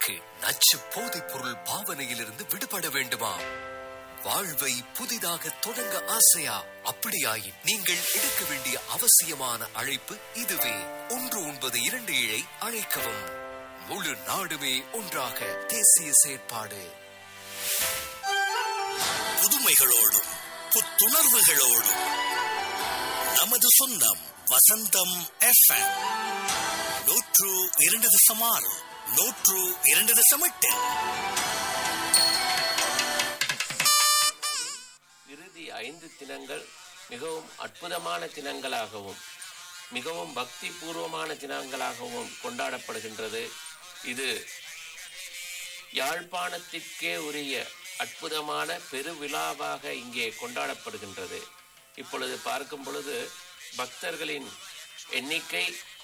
உங்களுக்கு நச்சு போதைப் பொருள் பாவனையிலிருந்து விடுபட வேண்டுமா வாழ்வை புதிதாக தொடங்க ஆசையா அப்படியாயின் நீங்கள் எடுக்க வேண்டிய அவசியமான அழைப்பு இதுவே ஒன்று ஒன்பது இரண்டு ஏழை அழைக்கவும் முழு நாடுமே ஒன்றாக தேசிய செயற்பாடு புதுமைகளோடும் புத்துணர்வுகளோடும் நமது சொந்தம் வசந்தம் எஃப்எம் நூற்று இரண்டு தசம் ஆறு நூற்று இரண்டு தசம் எட்டு இறுதி ஐந்து தினங்கள் மிகவும் அற்புதமான தினங்களாகவும் மிகவும் பக்தி பூர்வமான தினங்களாகவும் கொண்டாடப்படுகின்றது இது யாழ்ப்பாணத்திற்கே உரிய அற்புதமான பெருவிழாவாக இங்கே கொண்டாடப்படுகின்றது இப்பொழுது பார்க்கும் பொழுது பக்தர்களின் எண்ணிக்கை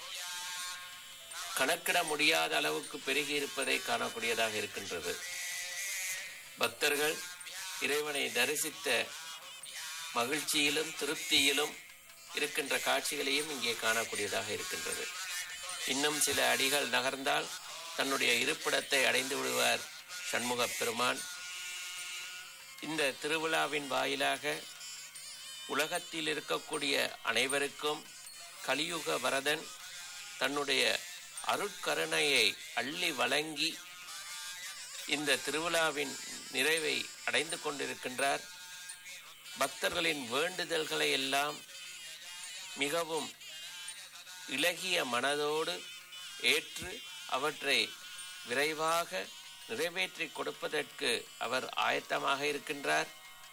கணக்கிட முடியாத அளவுக்கு பெருகி இருப்பதை காணக்கூடியதாக இருக்கின்றது பக்தர்கள் இறைவனை தரிசித்த மகிழ்ச்சியிலும் திருப்தியிலும் இருக்கின்ற காட்சிகளையும் இங்கே காணக்கூடியதாக இருக்கின்றது இன்னும் சில அடிகள் நகர்ந்தால் தன்னுடைய இருப்பிடத்தை அடைந்து விடுவார் சண்முகப் பெருமான் இந்த திருவிழாவின் வாயிலாக உலகத்தில் இருக்கக்கூடிய அனைவருக்கும் கலியுக வரதன் தன்னுடைய அருட்கருணையை அள்ளி வழங்கி இந்த திருவிழாவின் நிறைவை அடைந்து கொண்டிருக்கின்றார் பக்தர்களின் வேண்டுதல்களை எல்லாம் மிகவும் இளகிய மனதோடு ஏற்று அவற்றை விரைவாக நிறைவேற்றி கொடுப்பதற்கு அவர் ஆயத்தமாக இருக்கின்றார்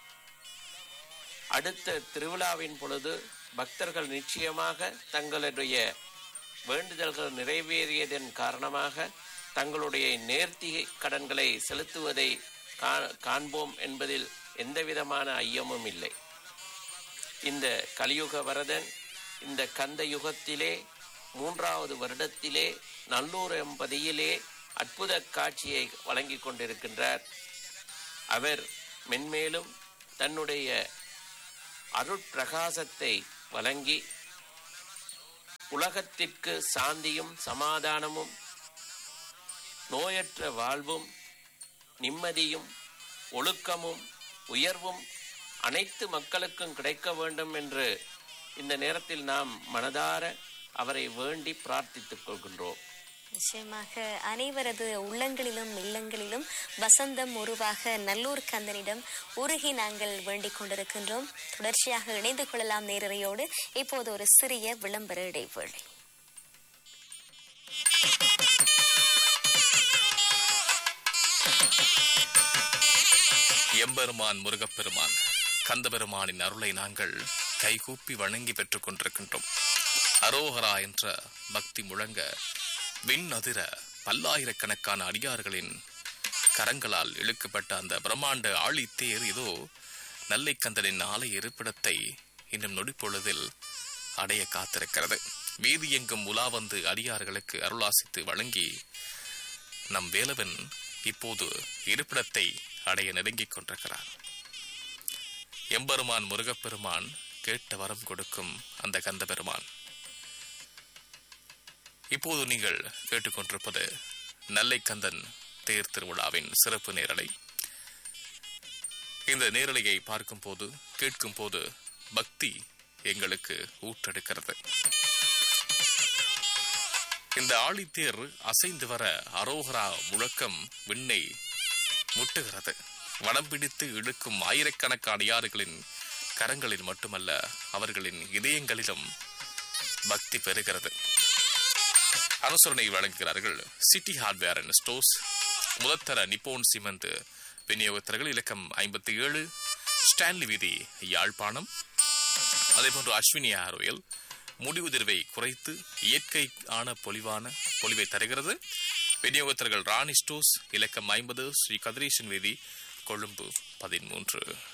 அடுத்த திருவிழாவின் பொழுது பக்தர்கள் நிச்சயமாக தங்களுடைய வேண்டுதல்கள் நிறைவேறியதன் காரணமாக தங்களுடைய நேர்த்தி கடன்களை செலுத்துவதை கா- காண்போம் என்பதில் எந்தவிதமான ஐயமும் இல்லை இந்த கலியுக வரதன் இந்த கந்த யுகத்திலே மூன்றாவது வருடத்திலே நல்லூர் எம்பதியிலே அற்புத காட்சியை வழங்கிக் கொண்டிருக்கின்றார் அவர் மென்மேலும் தன்னுடைய அருட்பிரகாசத்தை வழங்கி உலகத்திற்கு சாந்தியும் சமாதானமும் நோயற்ற வாழ்வும் நிம்மதியும் ஒழுக்கமும் உயர்வும் அனைத்து மக்களுக்கும் கிடைக்க வேண்டும் என்று இந்த நேரத்தில் நாம் மனதார அவரை வேண்டி பிரார்த்தித்துக் கொள்கின்றோம் நிச்சயமாக அனைவரது உள்ளங்களிலும் இல்லங்களிலும் வசந்தம் உருவாக நல்லூர் கந்தனிடம் உருகி நாங்கள் வேண்டிக் கொண்டிருக்கின்றோம் தொடர்ச்சியாக இணைந்து கொள்ளலாம் நேரறையோடு இப்போது ஒரு சிறிய விளம்பர இடைவேளை எம்பெருமான் முருகப்பெருமான் கந்தபெருமானின் அருளை நாங்கள் கைகூப்பி வணங்கி பெற்றுக் கொண்டிருக்கின்றோம் அரோகரா என்ற பக்தி முழங்க விண் அதிர பல்லாயிரக்கணக்கான அடியார்களின் கரங்களால் இழுக்கப்பட்ட அந்த பிரம்மாண்ட ஆழித்தேர் இதோ நல்லைக்கந்தனின் ஆலய இருப்பிடத்தை இன்னும் நொடிப்பொழுதில் அடைய காத்திருக்கிறது வீதி எங்கும் உலா வந்து அடியார்களுக்கு அருளாசித்து வழங்கி நம் வேலவன் இப்போது இருப்பிடத்தை அடைய நெருங்கிக் கொண்டிருக்கிறார் எம்பெருமான் முருகப்பெருமான் கேட்ட வரம் கொடுக்கும் அந்த கந்த பெருமான் இப்போது நீங்கள் கேட்டுக்கொண்டிருப்பது நெல்லைக்கந்தன் தேர் திருவிழாவின் சிறப்பு நேரலை இந்த நேரலையை பார்க்கும் போது கேட்கும் போது பக்தி எங்களுக்கு ஊற்றெடுக்கிறது இந்த ஆழித்தேர் அசைந்து வர அரோகரா முழக்கம் விண்ணை முட்டுகிறது வடம் பிடித்து இழுக்கும் ஆயிரக்கணக்கான அடியாறுகளின் கரங்களில் மட்டுமல்ல அவர்களின் இதயங்களிலும் பக்தி பெறுகிறது அனுசரணை வழங்குகிறார்கள் சிட்டி ஹார்ட்வேர் அண்ட் ஸ்டோர்ஸ் முதற்தர நிப்போன் சிமெண்ட் விநியோகத்தர்கள் இலக்கம் ஐம்பத்தி ஏழு ஸ்டான்லி வீதி யாழ்ப்பாணம் அதேபோன்று அஸ்வினி ஹேர் ஆயில் முடிவுதிர்வை குறைத்து இயற்கை ஆன பொலிவான பொலிவை தருகிறது விநியோகத்தர்கள் ராணி ஸ்டோர்ஸ் இலக்கம் ஐம்பது ஸ்ரீ கதிரேசன் வீதி கொழும்பு பதிமூன்று